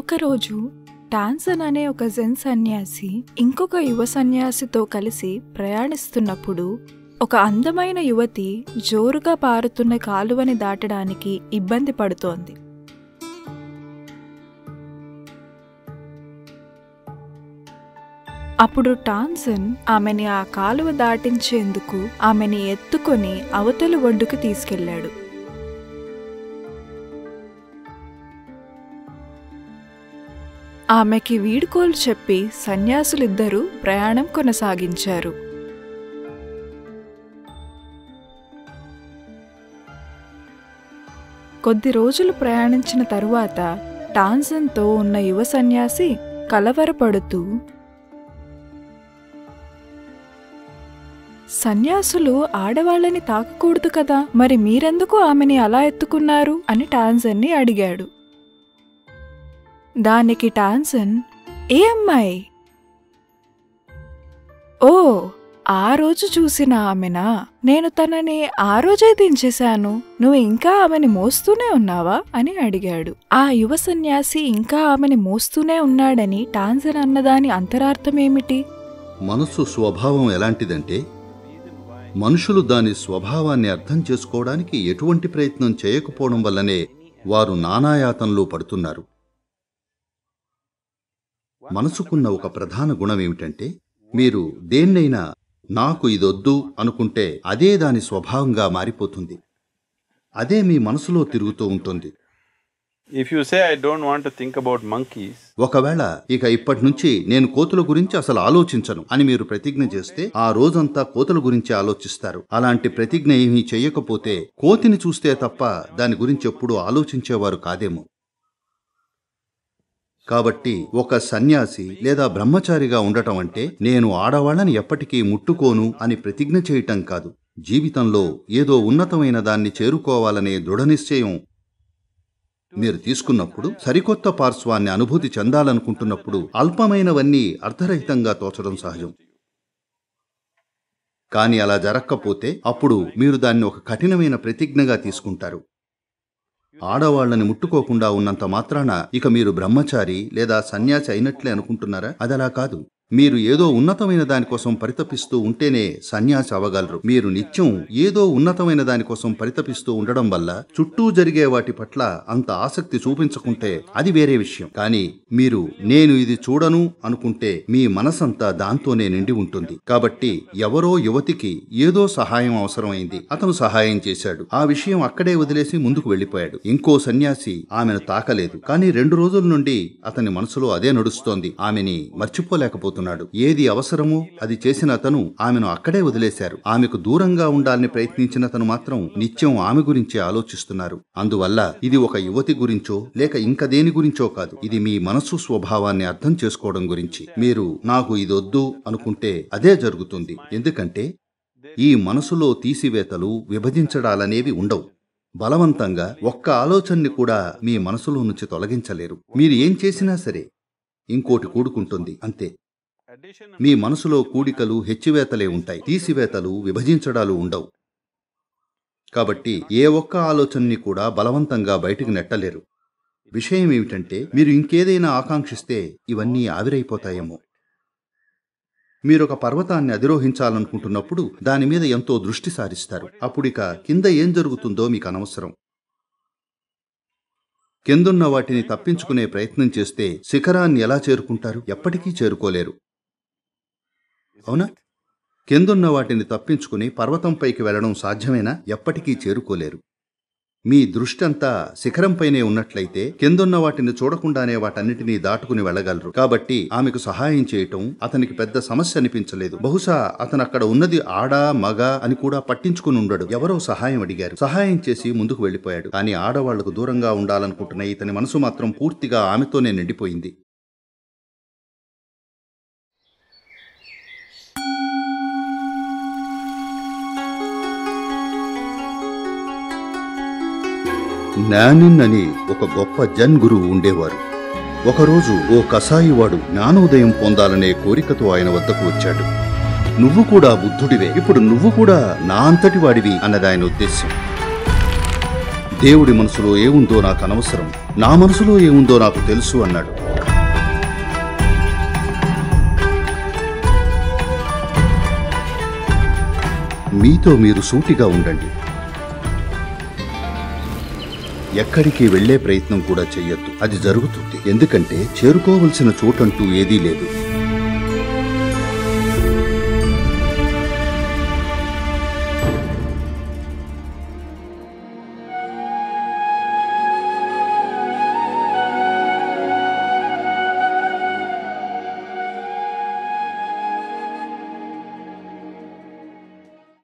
ఒకరోజు టాన్సన్ అనే ఒక జెన్ సన్యాసి ఇంకొక యువ సన్యాసితో కలిసి ప్రయాణిస్తున్నప్పుడు ఒక అందమైన యువతి జోరుగా పారుతున్న కాలువని దాటడానికి ఇబ్బంది పడుతోంది అప్పుడు టాన్సన్ ఆమెని ఆ కాలువ దాటించేందుకు ఆమెని ఎత్తుకొని అవతలి ఒడ్డుకు తీసుకెళ్లాడు ఆమెకి వీడ్కోలు చెప్పి సన్యాసులిద్దరూ ప్రయాణం కొనసాగించారు కొద్ది రోజులు ప్రయాణించిన తరువాత టాన్సన్తో ఉన్న యువ సన్యాసి కలవరపడుతూ సన్యాసులు ఆడవాళ్ళని తాకకూడదు కదా మరి మీరెందుకు ఆమెని అలా ఎత్తుకున్నారు అని టాన్సన్ని అడిగాడు దానికి టాన్సన్ ఏ అమ్మాయి ఓ ఆ రోజు చూసిన ఆమెనా నేను తనని ఆ రోజే దించేశాను నువ్వు ఇంకా ఆమెని మోస్తూనే ఉన్నావా అని అడిగాడు ఆ యువ సన్యాసి ఇంకా ఆమెని మోస్తూనే ఉన్నాడని టాన్సన్ అన్నదాని అంతరార్థమేమిటి మనసు స్వభావం ఎలాంటిదంటే మనుషులు దాని స్వభావాన్ని అర్థం చేసుకోవడానికి ఎటువంటి ప్రయత్నం చేయకపోవడం వల్లనే వారు నానాయాతంలో పడుతున్నారు మనసుకున్న ఒక ప్రధాన గుణం ఏమిటంటే మీరు దేన్నైనా నాకు ఇదొద్దు అనుకుంటే అదే దాని స్వభావంగా మారిపోతుంది అదే మీ మనసులో తిరుగుతూ ఉంటుంది If you say, I don't want to think about monkeys, ఒకవేళ ఇక ఇప్పటి నుంచి నేను కోతుల గురించి అసలు ఆలోచించను అని మీరు ప్రతిజ్ఞ చేస్తే ఆ రోజంతా కోతుల గురించి ఆలోచిస్తారు అలాంటి ప్రతిజ్ఞ ఏమీ చెయ్యకపోతే కోతిని చూస్తే తప్ప దాని గురించి ఎప్పుడూ ఆలోచించేవారు కాదేమో కాబట్టి ఒక సన్యాసి లేదా బ్రహ్మచారిగా ఉండటం అంటే నేను ఆడవాళ్ళని ఎప్పటికీ ముట్టుకోను అని ప్రతిజ్ఞ చేయటం కాదు జీవితంలో ఏదో ఉన్నతమైన దాన్ని చేరుకోవాలనే దృఢనిశ్చయం మీరు తీసుకున్నప్పుడు సరికొత్త పార్శ్వాన్ని అనుభూతి చెందాలనుకుంటున్నప్పుడు అల్పమైనవన్నీ అర్థరహితంగా తోచడం సహజం కానీ అలా జరక్కపోతే అప్పుడు మీరు దాన్ని ఒక కఠినమైన ప్రతిజ్ఞగా తీసుకుంటారు ఆడవాళ్ళని ముట్టుకోకుండా ఉన్నంత మాత్రాన ఇక మీరు బ్రహ్మచారి లేదా సన్యాసి అయినట్లే అనుకుంటున్నారా అదలా కాదు మీరు ఏదో ఉన్నతమైన దానికోసం పరితపిస్తూ ఉంటేనే సన్యాసి అవ్వగలరు మీరు నిత్యం ఏదో ఉన్నతమైన దానికోసం పరితపిస్తూ ఉండడం వల్ల చుట్టూ జరిగే వాటి పట్ల అంత ఆసక్తి చూపించకుంటే అది వేరే విషయం కానీ మీరు నేను ఇది చూడను అనుకుంటే మీ మనసంతా దాంతోనే నిండి ఉంటుంది కాబట్టి ఎవరో యువతికి ఏదో సహాయం అవసరమైంది అతను సహాయం చేశాడు ఆ విషయం అక్కడే వదిలేసి ముందుకు వెళ్లిపోయాడు ఇంకో సన్యాసి ఆమెను తాకలేదు కానీ రెండు రోజుల నుండి అతని మనసులో అదే నడుస్తోంది ఆమెని మర్చిపోలేకపోతున్నాడు ఏది అవసరమో అది చేసిన అతను ఆమెను అక్కడే వదిలేశారు ఆమెకు దూరంగా ఉండాలని ప్రయత్నించిన అతను మాత్రం నిత్యం ఆమె గురించే ఆలోచిస్తున్నారు అందువల్ల ఇది ఒక యువతి గురించో లేక ఇంక దేని గురించో కాదు ఇది మీ మనసు స్వభావాన్ని అర్థం చేసుకోవడం గురించి మీరు నాకు ఇదొద్దు అనుకుంటే అదే జరుగుతుంది ఎందుకంటే ఈ మనసులో తీసివేతలు విభజించడాలనేవి ఉండవు బలవంతంగా ఒక్క ఆలోచనని కూడా మీ మనసులో నుంచి తొలగించలేరు మీరు ఏం చేసినా సరే ఇంకోటి కూడుకుంటుంది అంతే addition మీ మనసులో కూడికలు హెచ్చివేతలే ఉంటాయి తీసివేతలు విభజించడాలు ఉండవు కాబట్టి ఏ ఒక్క ఆలోచనని కూడా బలవంతంగా బయటికి నెట్టలేరు విషయం ఏమిటంటే మీరు ఇంకేదైనా ఆకాంక్షిస్తే ఇవన్నీ ఆవిరైపోతాయేమో మీరొక పర్వతాన్ని అధిరోహించాలనుకుంటున్నప్పుడు దాని మీద ఎంతో దృష్టి సారిస్తారు అప్పుడిక కింద ఏం జరుగుతుందో మీకు అనవసరం కిందున్న వాటిని తప్పించుకునే ప్రయత్నం చేస్తే శిఖరాన్ని ఎలా చేరుకుంటారు ఎప్పటికీ చేరుకోలేరు అవునా కిందున్న వాటిని తప్పించుకుని పర్వతంపైకి వెళ్ళడం సాధ్యమేనా ఎప్పటికీ చేరుకోలేరు మీ దృష్టి అంతా శిఖరంపైనే ఉన్నట్లయితే కిందున్న వాటిని చూడకుండానే వాటన్నిటినీ దాటుకుని వెళ్ళగలరు కాబట్టి ఆమెకు సహాయం చేయటం అతనికి పెద్ద సమస్య అనిపించలేదు బహుశా అతను అక్కడ ఉన్నది ఆడా మగ అని కూడా పట్టించుకుని ఉండడు ఎవరో సహాయం అడిగారు సహాయం చేసి ముందుకు వెళ్ళిపోయాడు కానీ ఆడవాళ్లకు దూరంగా ఉండాలనుకుంటున్న ఇతని మనసు మాత్రం పూర్తిగా ఆమెతోనే నిండిపోయింది నానిన్ అని ఒక గొప్ప జన్ గురువు ఉండేవారు ఒకరోజు ఓ కసాయివాడు జ్ఞానోదయం పొందాలనే కోరికతో ఆయన వద్దకు వచ్చాడు నువ్వు కూడా బుద్ధుడివే ఇప్పుడు నువ్వు కూడా నా అంతటి వాడివి అన్నది ఆయన ఉద్దేశ్యం దేవుడి మనసులో ఏముందో నాకు అనవసరం నా మనసులో ఏముందో నాకు తెలుసు అన్నాడు మీతో మీరు సూటిగా ఉండండి ఎక్కడికి వెళ్లే ప్రయత్నం కూడా చెయ్యొద్దు అది జరుగుతుంది ఎందుకంటే చేరుకోవలసిన చోటంటూ ఏదీ లేదు